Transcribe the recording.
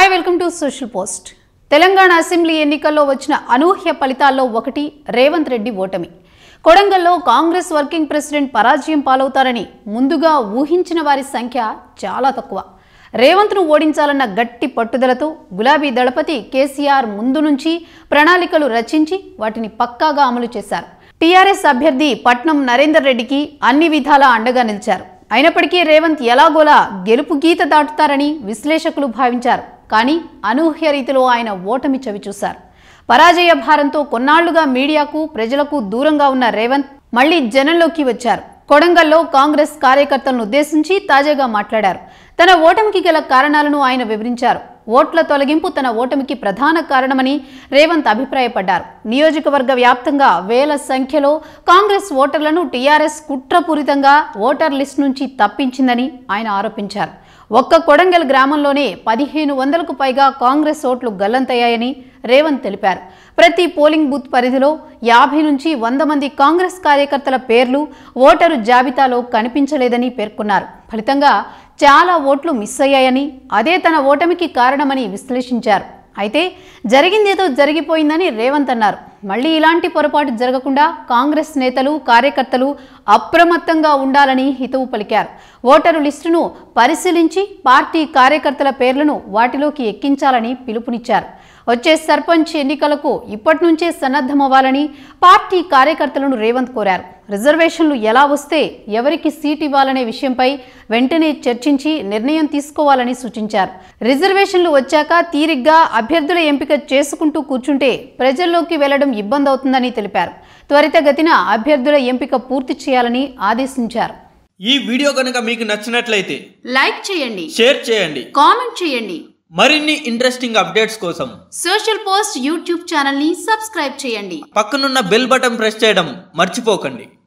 hi welcome to social post Telangana assembly ఎన్నికల్లో వచ్చిన అనూహ్య ఫలితాల్లో ఒకటి రేవంత్ రెడ్డి ఓటమి కొడంగల్లో కాంగ్రెస్ వర్కింగ్ ప్రెసిడెంట్ పరాజయం పాలవుతారని ముందుగా ఊహించిన వారి సంఖ్య చాలా తక్కువ రేవంత్ను ఓడించాలన్న గట్టి పట్టుదలతో గులాబీ దళపతి కేసీఆర్ ముందు నుంచి ప్రణాళికలు రచించి వాటిని పక్కాగా అమలు చేశారు టీఆర్ఎస్ అభ్యర్థి పట్నం నరేందర్ రెడ్డికి అన్ని విధాలా అండగా నిలిచారు అయినప్పటికీ రేవంత్ ఎలాగోలా గెలుపు గీత దాటుతారని విశ్లేషకులు భావించారు కానీ అనూహ్య రీతిలో ఆయన ఓటమి చవిచూశారు పరాజయ భారంతో కొన్నాళ్లుగా మీడియాకు ప్రజలకు దూరంగా ఉన్న రేవంత్ మళ్లీ జనంలోకి వచ్చారు కొడంగల్లో కాంగ్రెస్ కార్యకర్తలను ఉద్దేశించి తాజాగా మాట్లాడారు తన ఓటమికి గల కారణాలను ఆయన వివరించారు ఓట్ల తొలగింపు తన ఓటమికి ప్రధాన కారణమని రేవంత్ అభిప్రాయపడ్డారు నియోజకవర్గ వ్యాప్తంగా వేల సంఖ్యలో కాంగ్రెస్ ఓటర్లను టీఆర్ఎస్ కుట్రపూరితంగా ఓటర్ లిస్ట్ నుంచి తప్పించిందని ఆయన ఆరోపించారు ఒక్క కొడంగల్ గ్రామంలోనే పదిహేను వందలకు పైగా కాంగ్రెస్ ఓట్లు గల్లంతయ్యాయని రేవంత్ తెలిపారు ప్రతి పోలింగ్ బూత్ పరిధిలో యాభై నుంచి వంద మంది కాంగ్రెస్ కార్యకర్తల పేర్లు ఓటరు జాబితాలో కనిపించలేదని పేర్కొన్నారు ఫలితంగా చాలా ఓట్లు మిస్ అయ్యాయని అదే తన ఓటమికి కారణమని విశ్లేషించారు అయితే జరిగిందేదో జరిగిపోయిందని రేవంత్ అన్నారు మళ్ళీ ఇలాంటి పొరపాటు జరగకుండా కాంగ్రెస్ నేతలు కార్యకర్తలు అప్రమత్తంగా ఉండాలని హితవు పలికారు ఓటరు లిస్టును పరిశీలించి పార్టీ కార్యకర్తల పేర్లను వాటిలోకి ఎక్కించాలని పిలుపునిచ్చారు వచ్చే సర్పంచ్ ఎన్నికలకు ఇప్పటి నుంచే సన్నద్ధమవ్వాలని పార్టీ కార్యకర్తలను రేవంత్ కోరారు రిజర్వేషన్లు ఎలా వస్తే ఎవరికి సీట్ ఇవ్వాలనే విషయంపై వెంటనే చర్చించి నిర్ణయం తీసుకోవాలని సూచించారు రిజర్వేషన్లు వచ్చాక తీరిగ్గా అభ్యర్థుల ఎంపిక చేసుకుంటూ కూర్చుంటే ప్రజల్లోకి వెళ్లడం ఇబ్బంది అవుతుందని తెలిపారు త్వరితగతిన అభ్యర్థుల ఎంపిక పూర్తి చేయాలని ఆదేశించారు ఈ వీడియో కనుక మీకు నచ్చినట్లయితే లైక్ చేయండి షేర్ చేయండి కామెంట్ చేయండి మరిన్ని ఇంట్రెస్టింగ్ అప్డేట్స్ కోసం సోషల్ పోస్ట్ యూట్యూబ్ ఛానల్ని సబ్స్క్రైబ్ చేయండి పక్కనున్న బెల్ బటన్ ప్రెస్ చేయడం మర్చిపోకండి